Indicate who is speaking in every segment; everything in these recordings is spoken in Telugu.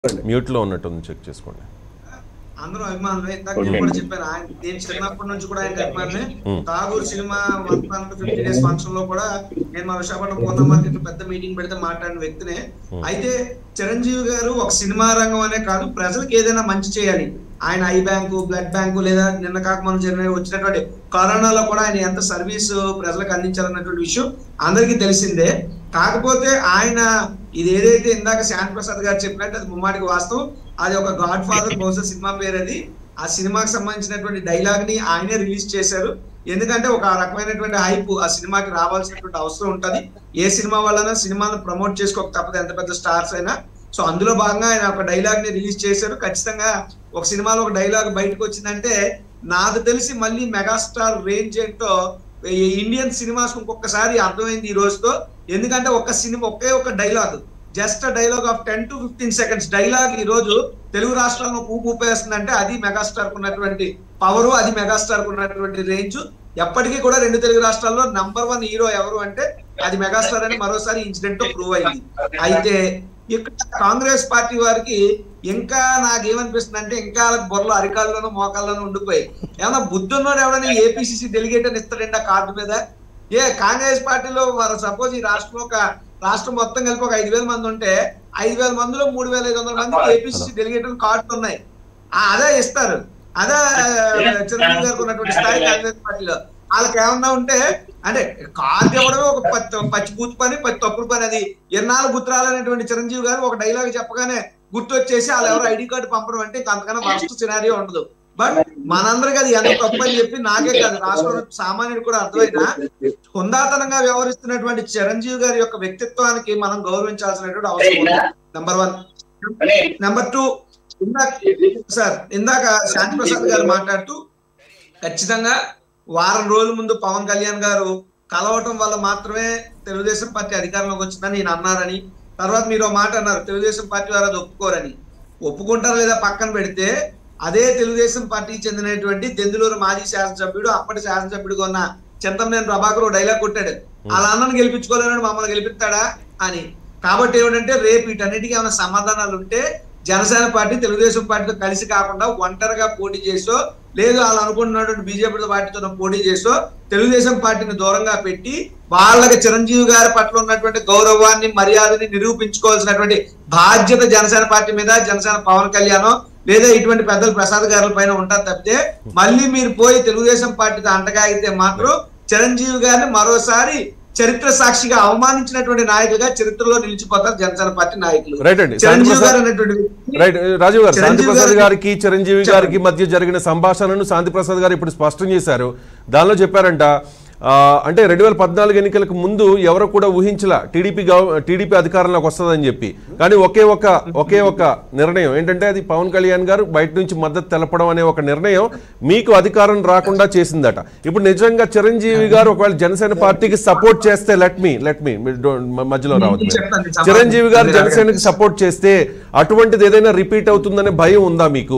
Speaker 1: మ్యూట్ లో ఉన్నట్టుంది చెక్ చేసుకోండి
Speaker 2: అందరూ అభిమానులే ఇందాక నేను కూడా చెప్పాను ఆయన నేను చిన్నప్పటి నుంచి కూడా ఆయన అభిమానులే Tagore cinema one point fifty days function లో కూడా నేను మా విశాఖపట్నం పూర్ణ మార్కెట్ పెద్ద మీటింగ్ పెడితే మాట్లాడిన వ్యక్తినే అయితే చిరంజీవి గారు ఒక సినిమా రంగం అనే కాదు ప్రజలకు ఏదైనా మంచి చేయాలి ఆయన ఐ బ్యాంకు బ్లడ్ బ్యాంకు లేదా నిన్న కాక మనం జరిగిన వచ్చినటువంటి కరోనాలో కూడా ఆయన ఎంత సర్వీస్ ప్రజలకు అందించాలన్నటువంటి విషయం అందరికీ తెలిసిందే కాకపోతే ఆయన ఇది ఏదైతే ఇందాక శాంతి ప్రసాద్ గారు చెప్పినట్టు అది ముమ్మాటికి వాస్తవం అది ఒక గాడ్ ఫాదర్ బహుశా సినిమా పేరు అది ఆ సినిమాకి సంబంధించినటువంటి డైలాగ్ ని ఆయనే రిలీజ్ చేశారు ఎందుకంటే ఒక రకమైనటువంటి హైప్ ఆ సినిమాకి రావాల్సినటువంటి అవసరం ఉంటది ఏ సినిమా వల్లనా సినిమాను ప్రమోట్ చేసుకోక తప్పదు ఎంత పెద్ద స్టార్స్ అయినా సో అందులో భాగంగా ఆయన ఒక డైలాగ్ ని రిలీజ్ చేశారు ఖచ్చితంగా ఒక సినిమాలో ఒక డైలాగ్ బయటకు వచ్చిందంటే నాకు తెలిసి మళ్ళీ మెగాస్టార్ రేంజ్ ఏంటో ఈ ఇండియన్ సినిమాస్ ఇంకొకసారి అర్థమైంది ఈ రోజుతో ఎందుకంటే ఒక సినిమా ఒకే ఒక dialogue just dialogue of ten to fifteen seconds dialogue ఈ రోజు తెలుగు రాష్ట్రాల్లో ఊపు ఊపేస్తుందంటే అది మెగాస్టార్ ఉన్నటువంటి పవర్ అది మెగాస్టార్ ఉన్నటువంటి రేంజ్ ఎప్పటికీ కూడా రెండు తెలుగు రాష్ట్రాల్లో నంబర్ వన్ హీరో ఎవరు అంటే అది మెగాస్టార్ అని మరోసారి ఇన్సిడెంట్ ప్రూవ్ అయింది అయితే ఇక్కడ కాంగ్రెస్ పార్టీ వారికి ఇంకా నాకేమనిపిస్తుంది అంటే ఇంకా వాళ్ళకి బొర్రలు అరికాల్లోనూ మోకాల్లోనూ ఉండిపోయి ఏమన్నా బుద్ధున్నోడు ఎవడైనా ఏపీసీసీ డెలిగేట్ అని ఇస్తాడండి ఆ కార్డు మీద ఏ కాంగ్రెస్ పార్టీలో వారు సపోజ్ ఈ రాష్ట్రంలో ఒక రాష్ట్రం మొత్తం కలిపి ఒక ఐదు వేల మంది ఉంటే ఐదు వేల మందిలో మూడు వేల ఐదు వందల మందికి ఏపీసీసీ డెలిగేట్ కార్డులు ఉన్నాయి ఆ, అదే ఇస్తారు అదే చిరంజీవి గారికి ఉన్నటువంటి స్థాయి కాంగ్రెస్ పార్టీలో వాళ్ళకి ఏమన్నా ఉంటే అంటే కార్డు ఇవ్వడమే ఒక పచ్చి పచ్చి బూత్ పని పచ్చి తప్పుడు పని అది ఎన్నాళ్ళు గుర్తురాలనేటువంటి చిరంజీవి గారు ఒక డైలాగ్ చెప్పగానే గుర్తు వచ్చేసి వాళ్ళు ఎవరు ఐడి కార్డు పంపడం అంటే ఇంకా అంతకన్నా వరస్ట్ సినారియో ఉండదు బట్ మనందరికి అది ఎంత తప్పు అని చెప్పి నాకే కాదు రాష్ట్రంలో సామాన్యుడు కూడా అర్థమైనా హుందాతనంగా వ్యవహరిస్తున్నటువంటి చిరంజీవి గారి యొక్క వ్యక్తిత్వానికి మనం గౌరవించాల్సినటువంటి అవసరం ఉంది నెంబర్ వన్ నెంబర్ టూ ఇందాక సార్ ఇందాక శాంతి ప్రసాద్ గారు మాట్లాడుతూ ఖచ్చితంగా వారం రోజుల ముందు పవన్ కళ్యాణ్ గారు కలవటం వల్ల మాత్రమే తెలుగుదేశం పార్టీ అధికారంలోకి వచ్చిందని నేను అన్నారని తర్వాత మీరు ఒక మాట అన్నారు తెలుగుదేశం పార్టీ వారు అది ఒప్పుకోరని ఒప్పుకుంటారా లేదా పక్కన పెడితే అదే తెలుగుదేశం పార్టీకి చెందినటువంటి దెందులూరు మాజీ శాసనసభ్యుడు అప్పటి శాసనసభ్యుడిగా ఉన్న చింతమనేని ప్రభాకర్ ఓ డైలాగ్ కొట్టాడు వాళ్ళ అన్నను గెలిపించుకోలేనని మమ్మల్ని గెలిపిస్తాడా అని కాబట్టి ఏమిటంటే రేపు వీటన్నిటికీ ఏమైనా సమాధానాలు ఉంటే జనసేన పార్టీ తెలుగుదేశం పార్టీతో కలిసి కాకుండా ఒంటరిగా పోటీ చేసో లేదు వాళ్ళు అనుకుంటున్నటువంటి బీజేపీ పార్టీతో పోటీ చేసో తెలుగుదేశం పార్టీని దూరంగా పెట్టి వాళ్ళకి చిరంజీవి గారి పట్ల ఉన్నటువంటి గౌరవాన్ని మర్యాదని నిరూపించుకోవాల్సినటువంటి బాధ్యత జనసేన పార్టీ మీద జనసేన పవన్ కళ్యాణ్ లేదా ఇటువంటి పెద్దలు ప్రసాద్ గారి పైన ఉంటారు తప్పితే మళ్ళీ మీరు పోయి తెలుగుదేశం పార్టీతో అంటగాగితే మాత్రం చిరంజీవి గారిని మరోసారి చరిత్ర సాక్షిగా అవమానించినటువంటి నాయకులుగా చరిత్రలో నిలిచిపోతారు జనసేన పార్టీ నాయకులు
Speaker 1: రైట్ అండి శాంతి
Speaker 2: చిరంజీవి
Speaker 1: ప్రసాద్
Speaker 2: గారు అనేటువంటి వ్యక్తి
Speaker 1: రైట్ రాజీవ్ గారు శాంతి
Speaker 2: చిరంజీవి
Speaker 1: ప్రసాద్
Speaker 2: గారికి-
Speaker 1: గారికి చిరంజీవి గారికి మధ్య జరిగిన సంభాషణను శాంతి ప్రసాద్ గారు ఇప్పుడు స్పష్టం చేశారు దానిలో చెప్పారంట ఆ, అంటే రెండు వేల పద్నాలుగు ఎన్నికలకు ముందు ఎవరు కూడా ఊహించలా టీడీపీ గవ టీడీపీ అధికారంలోకి వస్తుందని చెప్పి కానీ ఒకే ఒక ఒకే ఒక నిర్ణయం ఏంటంటే అది పవన్ కళ్యాణ్ గారు బయట నుంచి మద్దతు తెలపడం అనే ఒక నిర్ణయం మీకు అధికారం రాకుండా చేసిందట ఇప్పుడు నిజంగా చిరంజీవి గారు ఒకవేళ జనసేన పార్టీకి సపోర్ట్ చేస్తే లెట్ మీ లెట్ మీ మధ్యలో రావద్దు
Speaker 2: చెప్తాను, నేను
Speaker 1: చిరంజీవి గారు
Speaker 2: సమాధానం
Speaker 1: జనసేనకి సపోర్ట్ చేస్తే అటువంటిది ఏదైనా రిపీట్ అవుతుందనే భయం ఉందా మీకు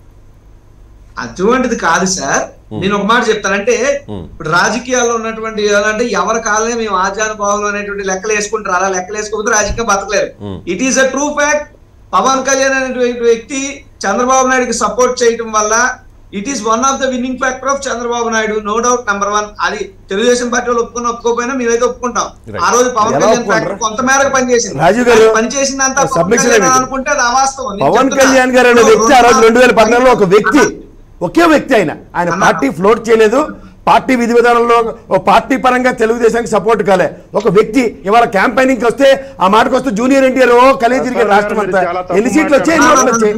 Speaker 2: అటువంటిది కాదు సార్ నేను ఒక మాట చెప్తానంటే ఇప్పుడు రాజకీయాల్లో ఉన్నటువంటి అంటే ఎవరి కాలనే మేము ఆచారభావులు అనేటువంటి లెక్కలు వేసుకుంటారు అలా లెక్కలు వేసుకోకపోతే రాజకీయం బతకలేరు
Speaker 1: Hmm.
Speaker 2: It is a true fact Pawan Kalyan అనేటువంటి వ్యక్తి చంద్రబాబు నాయుడుకి సపోర్ట్ చేయటం వల్ల it is one of the winning factor of Chandrababu Naidu no doubt number one అది తెలుగుదేశం పార్టీ వాళ్ళు ఒప్పుకుని ఒప్పుకోపోయినా మేమైతే ఒప్పుకుంటాం
Speaker 1: Right.
Speaker 2: ఆ రోజు పవన్
Speaker 3: ఎలా
Speaker 2: కళ్యాణ్
Speaker 3: ఒప్పుకుంటారు?
Speaker 2: ఫ్యాక్టర్ కొంత మేరకు పనిచేసింది
Speaker 3: రాజు గారు,
Speaker 2: పనిచేసిందంతా పవన్
Speaker 3: submission
Speaker 2: కళ్యాణ్
Speaker 3: మీకు.
Speaker 2: అనుకుంటే అది అవాస్తవం నేను
Speaker 3: పవన్
Speaker 2: చెప్తున్నా.
Speaker 3: కళ్యాణ్ గారు అనే వ్యక్తి ఆ రోజు రెండు వేల పద్నాలుగులో ఒక వ్యక్తి
Speaker 2: అన్న,
Speaker 3: ఒకే వ్యక్తి ఆయన ఆయన
Speaker 2: అన్న.
Speaker 3: పార్టీ ఫ్లోట్ చేయలేదు పార్టీ విధి విధానంలో ఓ పార్టీ పరంగా తెలుగుదేశానికి సపోర్ట్ కాలే ఒక వ్యక్తి ఇవాళ క్యాంపెయినింగ్ వస్తే ఆ మాటకు వస్తే జూనియర్ ఎన్టీఆర్ ఓ కలిగి తిరిగే రాష్ట్రం అంతా ఎన్ని సీట్లు వచ్చాయి ఎన్ని ఓట్లు వచ్చాయి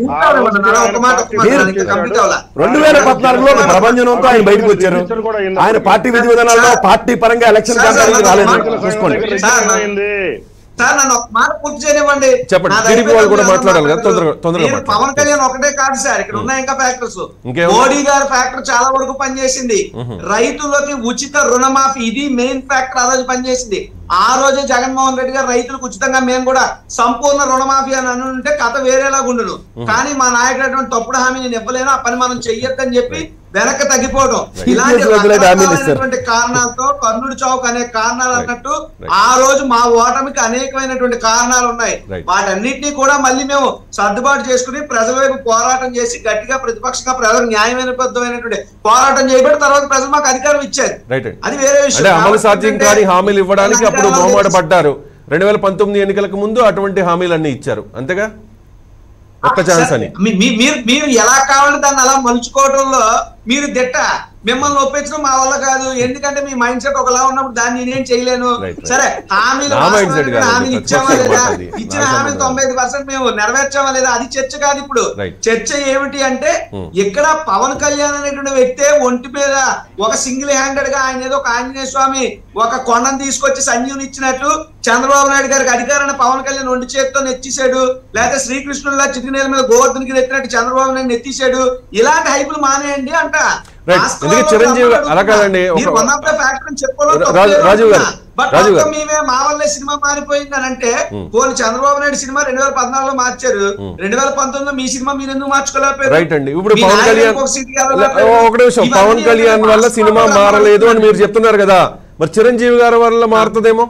Speaker 3: రెండు వేల పద్నాలుగులో ఒక ప్రభంజనంతో ఆయన బయటకు వచ్చారు ఆయన పార్టీ విధి విధానాల్లో పార్టీ పరంగా ఎలక్షన్
Speaker 2: సార్,
Speaker 3: క్యాంపెయినింగ్
Speaker 2: సార్,
Speaker 3: రాలేదు
Speaker 2: సార్,
Speaker 3: చూసుకోండి
Speaker 2: సార్, సార్ నన్ను ఒక మాట పూర్తి చేయనివ్వండి
Speaker 1: చెప్పండి.
Speaker 2: నాది
Speaker 1: టీడీపీ వాళ్ళు కూడా
Speaker 2: అయిపోయింది,
Speaker 1: మాట్లాడాలి కదా,
Speaker 2: మాట్లాడదు.
Speaker 1: తొందరగా- తొందరగా
Speaker 2: నేను
Speaker 1: మాట్లాడండి.
Speaker 2: పవన్ కళ్యాణ్ ఒకటే కాదు సార్ ఇక్కడ ఉన్నాయి ఇంకా ఫ్యాక్టర్స్
Speaker 1: ఇంకేం?
Speaker 2: మోడీ గారి ఫ్యాక్టర్ చాలా వరకు పనిచేసింది రైతులకి ఉచిత రుణమాఫీ ఇది మెయిన్ ఫ్యాక్టర్ ఆ రోజు పనిచేసింది ఆ రోజే జగన్మోహన్ రెడ్డి గారు రైతులకు ఉచితంగా మేము కూడా సంపూర్ణ రుణమాఫీ అని అని ఉంటే కథ వేరేలాగా ఉండును కానీ మా నాయకుడు అటువంటి తప్పుడు హామీ నేను ఇవ్వలేను ఆ పని మనం చెయ్యొద్దని చెప్పి వెనక్కి తగ్గిపోవడం
Speaker 3: Right.
Speaker 2: ఇలాంటి
Speaker 3: Yes, regular హామీలు ఇస్తారు.
Speaker 2: రకరకాలైనటువంటి కారణాలతో కర్ణుడి చౌక్ అనే కారణాలు అన్నట్టు
Speaker 1: Right.
Speaker 2: ఆ రోజు మా ఓటమికి అనేకమైనటువంటి కారణాలు ఉన్నాయి
Speaker 1: Right.
Speaker 2: వాటన్నిటినీ కూడా మళ్ళీ మేము సర్దుబాటు చేసుకుని ప్రజల వైపు పోరాటం చేసి గట్టిగా ప్రతిపక్షంగా ప్రజలకు న్యాయమైన బద్ధమైనటువంటి పోరాటం చేయబట్టి తర్వాత ప్రజలు మాకు అధికారం ఇచ్చారు
Speaker 1: రైట్
Speaker 2: అది వేరే విషయం
Speaker 1: అంటే అమలు
Speaker 2: కాబట్టి
Speaker 1: సాధ్యం
Speaker 2: ఏంటంటే
Speaker 1: కాని హామీలు ఇవ్వడానికి అప్పుడు
Speaker 2: అధికారాలు
Speaker 1: మొహమాట
Speaker 2: తెలుసు.
Speaker 1: పడ్డారు రెండు వేల పంతొమ్మిది ఎన్నికలకు ముందు అటువంటి హామీలన్నీ ఇచ్చారు అంతేగా ఒక్క ఛాన్స్ అని
Speaker 2: మీ- మీ- మీరు మీరు ఎలా కావాలంటే దాన్ని అలా మలుచుకోవడంలో మీరు దిట్ట మిమ్మల్ని ఒప్పించడం మా వల్ల కాదు ఎందుకంటే మీ మైండ్ సెట్ ఒకలా ఉన్నప్పుడు దాన్ని నేనేం చేయలేను
Speaker 1: Right, right.
Speaker 2: సరే హామీలు
Speaker 1: నా mindset
Speaker 2: వాస్తవానికి
Speaker 1: కాదండి,
Speaker 2: హామీలు ఇచ్చామా
Speaker 1: ప్రతిపక్షం
Speaker 2: లేదా
Speaker 1: మాట అది.
Speaker 2: ఇచ్చిన
Speaker 1: నా
Speaker 2: హామీలు
Speaker 1: సంబంధం.
Speaker 2: తొంభై ఐదు పర్సెంట్ మేము నెరవేర్చామా లేదా అది చర్చ కాదు ఇప్పుడు
Speaker 1: Right.
Speaker 2: చర్చ ఏమిటి అంటే
Speaker 1: Hmm.
Speaker 2: ఇక్కడ పవన్ కళ్యాణ్ అనేటువంటి వ్యక్తే ఒంటి మీద ఒక సింగిల్ హ్యాండెడ్ గా ఆయన ఏదో ఒక ఆంజనేయ స్వామి ఒక కొండను తీసుకొచ్చి సంజీవుని ఇచ్చినట్లు చంద్రబాబు నాయుడు గారికి అధికారాన్ని పవన్ కళ్యాణ్ ఒంటి చేతితో నెచ్చేశాడు లేకపోతే శ్రీకృష్ణుల్లా చిటినేల మీద గోవర్ధన్కి నెత్తినట్టు చంద్రబాబు నాయుడు నెత్తేశాడు ఇలాంటి హైపులు మానేయండి అంట
Speaker 1: Right.
Speaker 2: వాస్తవాల్లో
Speaker 1: ఎందుకంటే చిరంజీవి
Speaker 2: రమ్మని
Speaker 1: అలా కాదండి, ఒక-
Speaker 2: మీరు one of the factor అని చెప్పుకోవడం
Speaker 1: రా-
Speaker 2: తప్పలేదు
Speaker 1: రాజు గారు,
Speaker 2: అంటున్నా. But
Speaker 1: రాజు
Speaker 2: మొత్తం
Speaker 1: గారు.
Speaker 2: మేమే మా వల్లే సినిమా మారిపోయింది అని అంటే
Speaker 1: Hmm.
Speaker 2: పోనీ చంద్రబాబు నాయుడు సినిమా రెండు వేల పద్నాలుగులో మార్చారు రెండు వేల పంతొమ్మిదిలో మీ సినిమా మీరు ఎందుకు మార్చుకోలేకపోయారు
Speaker 1: రైట్ అండి ఇప్పుడు
Speaker 2: మీ
Speaker 1: పవన్
Speaker 2: నాయకుడికి
Speaker 1: కళ్యాణ్
Speaker 2: ఒక సీట్ ఇవ్వాలన్నారు.
Speaker 1: ఓ, ఒక నిమిషం
Speaker 2: ఇవన్నీ
Speaker 1: పవన్ కళ్యాణ్
Speaker 2: ఏంటంటే
Speaker 1: వల్ల సినిమా
Speaker 2: వాస్తవాలు
Speaker 1: మారలేదు అని మీరు
Speaker 2: మారుతుంది.
Speaker 1: చెప్తున్నారు కదా మరి చిరంజీవి గారి వల్ల మారుతుందేమో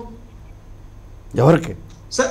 Speaker 3: ఎవరికి
Speaker 2: సార్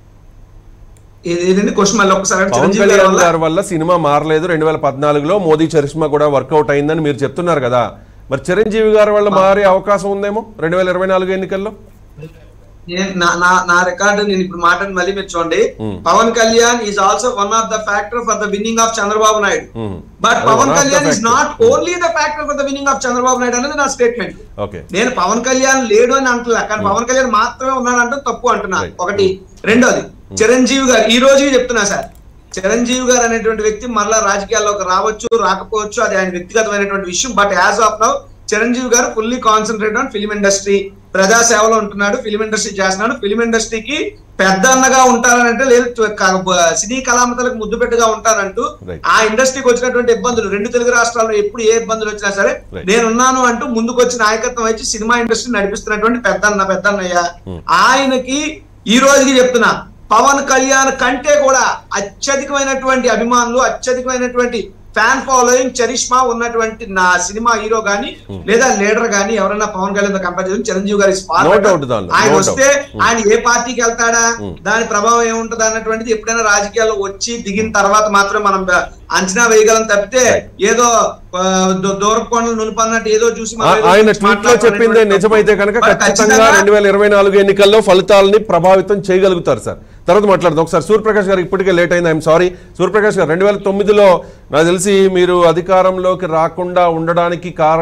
Speaker 2: ఇది- ఇదండి క్వశ్చన్ మళ్ళీ ఒకసారి
Speaker 1: పవన్
Speaker 2: చిరంజీవి గారి
Speaker 1: కళ్యాణ్
Speaker 2: వల్ల
Speaker 1: గారి వల్ల సినిమా మారలేదు రెండు వేల పద్నాలుగులో మోదీ చరిష్మా కూడా వర్కౌట్ అయిందని మీరు చెప్తున్నారు కదా మరి చిరంజీవి గారి వల్ల మారే అవకాశం ఉందేమో రెండు వేల ఇరవై నాలుగు ఎన్నికల్లో
Speaker 2: నేను నా నా నా రికార్డు నేను ఇప్పుడు మాటను మళ్ళీ మీరు చూడండి
Speaker 1: Hmm.
Speaker 2: Pawan Kalyan is also one of the factor for the winning of Chandrababu Naidu
Speaker 1: Hmm.
Speaker 2: But
Speaker 1: అది
Speaker 2: Pawan
Speaker 1: one of the
Speaker 2: Kalyan is
Speaker 1: factor.
Speaker 2: Not only the factor for the winning of Chandrababu Naidu అనేది నా స్టేట్మెంట్
Speaker 1: ఓకే
Speaker 2: నేను పవన్ కళ్యాణ్ లేడు అని అంటున్నా కానీ పవన్ కళ్యాణ్ మాత్రమే ఉన్నాడు అంటే తప్పు అంటున్నా
Speaker 1: Right.
Speaker 2: ఒకటి రెండోది చిరంజీవి గారు ఈ రోజు చెప్తున్నా సార్ చిరంజీవి గారు అనేటువంటి వ్యక్తి మరలా రాజకీయాల్లోకి రావచ్చు రాకపోవచ్చు అది ఆయన వ్యక్తిగతమైనటువంటి విషయం but as of now Chiranjeevi garu fully concentrate on film industry ప్రజా సేవలో ఉంటున్నాడు ఫిలిం ఇండస్ట్రీ చేస్తున్నాడు ఫిలిం ఇండస్ట్రీకి పెద్ద అన్నగా ఉంటారంటే లేదు క- సినీ కళామతలకు ముద్దు పెట్టుగా ఉంటారంటూ
Speaker 1: Right.
Speaker 2: ఆ ఇండస్ట్రీకి వచ్చినటువంటి ఇబ్బందులు రెండు తెలుగు రాష్ట్రాల్లో ఎప్పుడు ఏ ఇబ్బందులు వచ్చినా సరే
Speaker 1: Right.
Speaker 2: నేనున్నాను అంటూ ముందుకు వచ్చి నాయకత్వం వచ్చి సినిమా ఇండస్ట్రీ నడిపిస్తున్నటువంటి పెద్దన్న పెద్దన్నయ్య
Speaker 1: Hmm.
Speaker 2: ఆయనకి ఈ రోజుకి చెప్తున్నా పవన్ కళ్యాణ్ కంటే కూడా అత్యధికమైనటువంటి అభిమానులు అత్యధికమైనటువంటి ఫ్యాన్ ఫాలోయింగ్ చరిష్మా ఉన్నటువంటి నా సినిమా హీరో గాని లేదా లీడర్ గాని ఎవరైనా పవన్ కళ్యాణ్ కంపేర్ చేసి చిరంజీవి గారి spot
Speaker 1: No
Speaker 2: better.
Speaker 1: doubt దానిలో,
Speaker 2: ఆయన
Speaker 1: no
Speaker 2: వస్తే
Speaker 1: doubt.
Speaker 2: ఆయన ఏ పార్టీకి వెళ్తాడా
Speaker 1: Hmm.
Speaker 2: దాని ప్రభావం ఏముంటది అన్నటువంటిది ఎప్పుడైనా రాజకీయాల్లో వచ్చి దిగిన తర్వాత మాత్రం మనం బ- అంచనా వేయగలం తప్పితే
Speaker 1: Right.
Speaker 2: ఏదో ఆ, దూ- దూరపు కొండలు నునుపన్నట్టు ఏదో చూసి మనం
Speaker 1: ఆ-
Speaker 2: ఏదో
Speaker 1: ఆయన
Speaker 2: చూసి
Speaker 1: ట్వీట్ లో చెప్పిందే
Speaker 2: మాట్లాడుకునేటువంటి
Speaker 1: నిజమైతే కనుక
Speaker 2: మరి
Speaker 1: ఖచ్చితంగా రెండు వేల ఇరవై నాలుగు ఎన్నికల్లో ఫలితాలని ప్రభావితం చేయగలుగుతారు సార్ తర్వాత మాట్లాడదాం ఒకసారి సూర్యప్రకాష్ గారు ఇప్పటికే లేట్ అయింది ఐఎమ్ సారీ సూర్యప్రకాష్ గారు రెండు వేల తొమ్మిదిలో నాకు తెలిసి మీరు అధికారంలోకి రాకుండా ఉండడానికి కారణం